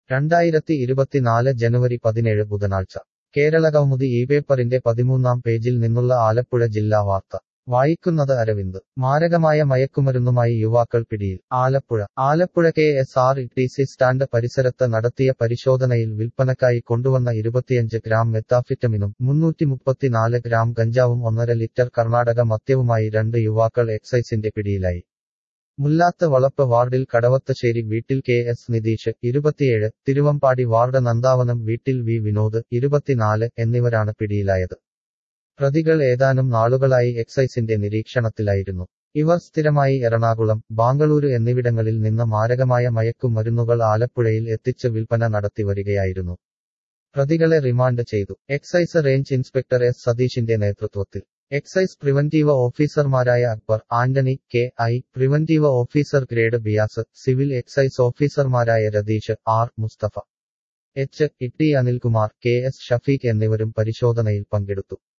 രണ്ടായിരത്തി ഇരുപത്തിനാല് ജനുവരി പതിനേഴ് ബുധനാഴ്ച കേരളകൗമുദി ഈ പേപ്പറിന്റെ പതിമൂന്നാം പേജിൽ നിന്നുള്ള ആലപ്പുഴ ജില്ലാ വാർത്ത വായിക്കുന്നത് അരവിന്ദ് മാരകമായ മയക്കുമരുന്നുമായി യുവാക്കൾ പിടിയിൽ Alappuzha Alappuzha K S R T C സി സ്റ്റാൻഡ് പരിസരത്ത് നടത്തിയ പരിശോധനയിൽ വിൽപ്പനക്കായി കൊണ്ടുവന്ന ഇരുപത്തിയഞ്ച് ഗ്രാം മെത്താഫിറ്റമിനും മുന്നൂറ്റി മുപ്പത്തിനാല് ഗ്രാം ഗഞ്ചാവും ഒന്നര ലിറ്റർ കർണാടക മദ്യവുമായി രണ്ട് യുവാക്കൾ എക്സൈസിന്റെ പിടിയിലായി മുല്ലാത്ത് വളപ്പ് വാർഡിൽ കടവത്തശ്ശേരി വീട്ടിൽ കെ എസ് നിതീഷ് ഇരുപത്തിയേഴ് തിരുവമ്പാടി വാർഡ് നന്ദാവനം വീട്ടിൽ വി വിനോദ് ഇരുപത്തിനാല് എന്നിവരാണ് പിടിയിലായത് പ്രതികൾ ഏതാനും നാളുകളായി എക്സൈസിന്റെ നിരീക്ഷണത്തിലായിരുന്നു ഇവർ സ്ഥിരമായി എറണാകുളം ബാംഗ്ലൂരു എന്നിവിടങ്ങളിൽ നിന്ന് മാരകമായ മയക്കുമരുന്നുകൾ ആലപ്പുഴയിൽ എത്തിച്ച് വിൽപ്പന നടത്തിവരികയായിരുന്നു പ്രതികളെ റിമാൻഡ് ചെയ്തു എക്സൈസ് റേഞ്ച് ഇൻസ്പെക്ടർ എസ് സതീഷിന്റെ നേതൃത്വത്തിൽ എക്സൈസ് പ്രിവന്റീവ് ഓഫീസർമാരായ Akbar Antony K I preventive officer grade Biyas civil excise ഓഫീസർമാരായ Ratheesh R Musthafa H E T Anilkumar K S Shafeeq എന്നിവരും പരിശോധനയിൽ പങ്കെടുത്തു